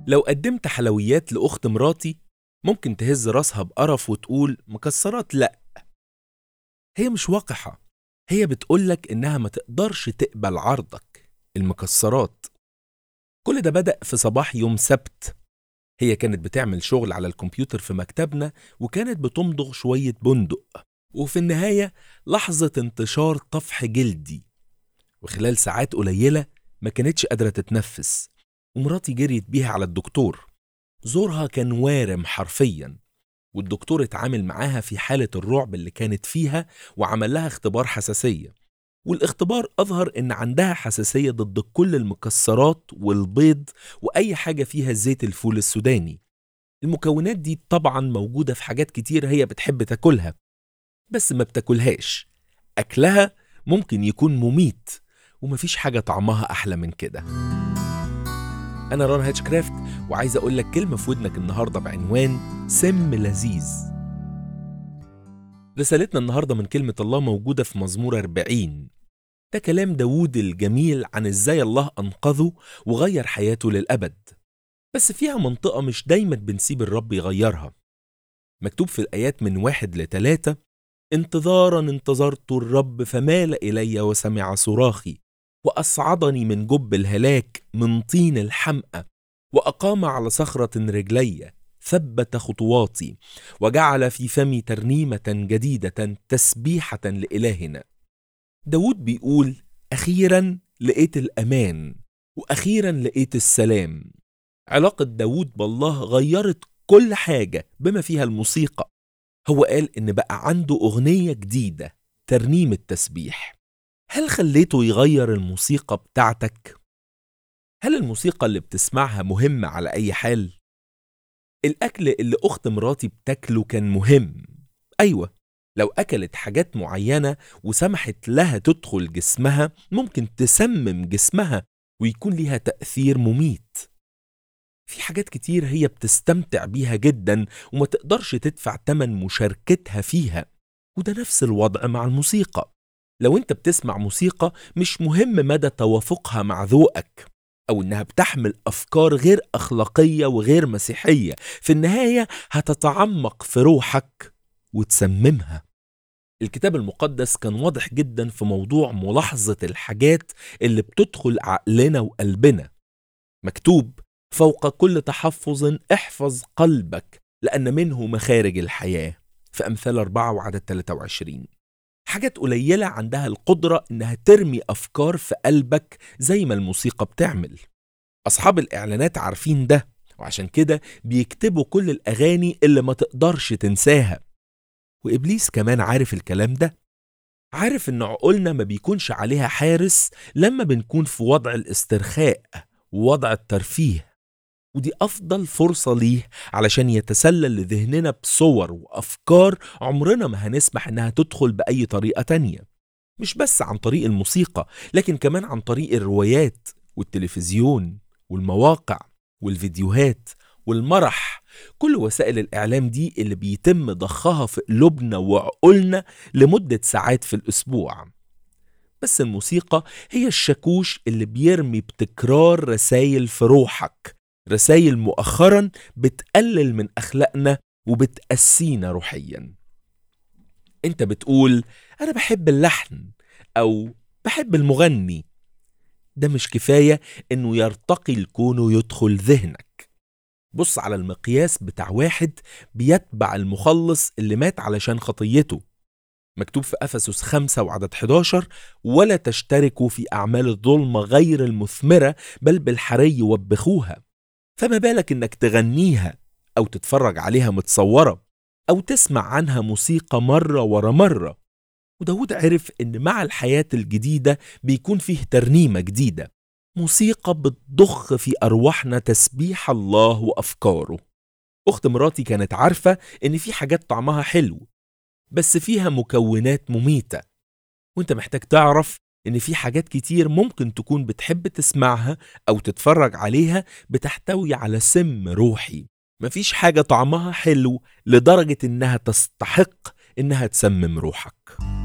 لو قدمت حلويات لأخت مراتي ممكن تهز راسها بقرف وتقول مكسرات لأ هي مش وقحة هي بتقولك إنها ما تقدرش تقبل عرضك المكسرات كل ده بدأ في صباح يوم سبت هي كانت بتعمل شغل على الكمبيوتر في مكتبنا وكانت بتمضغ شوية بندق وفي النهاية لحظة انتشار طفح جلدي وخلال ساعات قليلة ما كانتش قادرة تتنفس ومراتي جريت بيها على الدكتور زورها كان وارم حرفيا والدكتور اتعامل معاها في حالة الرعب اللي كانت فيها وعمل لها اختبار حساسية والاختبار أظهر إن عندها حساسية ضد كل المكسرات والبيض وأي حاجة فيها زيت الفول السوداني المكونات دي طبعا موجودة في حاجات كتير هي بتحب تاكلها بس ما بتاكلهاش أكلها ممكن يكون مميت ومفيش حاجة طعمها أحلى من كده أنا ران هاتشكرافت وعايز أقول لك كلمة في ودنك النهاردة بعنوان سم لذيذ رسالتنا النهاردة من كلمة الله موجودة في مزمور 40 ده كلام داوود الجميل عن ازاي الله أنقذه وغير حياته للأبد بس فيها منطقة مش دايما بنسيب الرب يغيرها مكتوب في الآيات من واحد لتلاتة انتظارا انتظرت الرب فمال إلي وسمع صراخي وأصعدني من جب الهلاك من طين الحمأة وأقام على صخرة رجلي ثبت خطواتي وجعل في فمي ترنيمة جديدة تسبيحة لإلهنا داود بيقول أخيرا لقيت الأمان وأخيرا لقيت السلام علاقة داود بالله غيرت كل حاجة بما فيها الموسيقى هو قال إن بقى عنده أغنية جديدة ترنيمة تسبيح هل خليته يغير الموسيقى بتاعتك؟ هل الموسيقى اللي بتسمعها مهمة على أي حال؟ الأكل اللي أخت مراتي بتاكله كان مهم أيوة لو أكلت حاجات معينة وسمحت لها تدخل جسمها ممكن تسمم جسمها ويكون ليها تأثير مميت في حاجات كتير هي بتستمتع بيها جدا وما تقدرش تدفع تمن مشاركتها فيها وده نفس الوضع مع الموسيقى لو انت بتسمع موسيقى مش مهم مدى توافقها مع ذوقك او انها بتحمل افكار غير اخلاقيه وغير مسيحيه في النهايه هتتعمق في روحك وتسممها الكتاب المقدس كان واضح جدا في موضوع ملاحظه الحاجات اللي بتدخل عقلنا وقلبنا مكتوب فوق كل تحفظ احفظ قلبك لأن منه مخارج الحياة في أمثال 4 وعدد 23 حاجات قليلة عندها القدرة إنها ترمي أفكار في قلبك زي ما الموسيقى بتعمل أصحاب الإعلانات عارفين ده وعشان كده بيكتبوا كل الأغاني اللي ما تقدرش تنساها وإبليس كمان عارف الكلام ده عارف إن عقولنا ما بيكونش عليها حارس لما بنكون في وضع الاسترخاء ووضع الترفيه ودي أفضل فرصة ليه علشان يتسلل لذهننا بصور وأفكار عمرنا ما هنسمح إنها تدخل بأي طريقة تانية مش بس عن طريق الموسيقى لكن كمان عن طريق الروايات والتلفزيون والمواقع والفيديوهات والمرح كل وسائل الإعلام دي اللي بيتم ضخها في قلوبنا وعقولنا لمدة ساعات في الأسبوع بس الموسيقى هي الشاكوش اللي بيرمي بتكرار رسايل في روحك رسايل مؤخرا بتقلل من أخلاقنا وبتأسينا روحيا انت بتقول أنا بحب اللحن أو بحب المغني ده مش كفاية إنه يرتقي الكون ويدخل ذهنك بص على المقياس بتاع واحد بيتبع المخلص اللي مات علشان خطيته مكتوب في أفسس 5 وعدد 11 ولا تشتركوا في أعمال الظلمة غير المثمرة بل بالحري وبخوها فما بالك إنك تغنيها أو تتفرج عليها متصورة أو تسمع عنها موسيقى مرة ورا مرة وداود عرف إن مع الحياة الجديدة بيكون فيه ترنيمة جديدة موسيقى بتضخ في أرواحنا تسبيح الله وأفكاره أخت مراتي كانت عارفة إن في حاجات طعمها حلو بس فيها مكونات مميتة وانت محتاج تعرف ان في حاجات كتير ممكن تكون بتحب تسمعها او تتفرج عليها بتحتوي على سم روحي مفيش حاجة طعمها حلو لدرجة انها تستحق انها تسمم روحك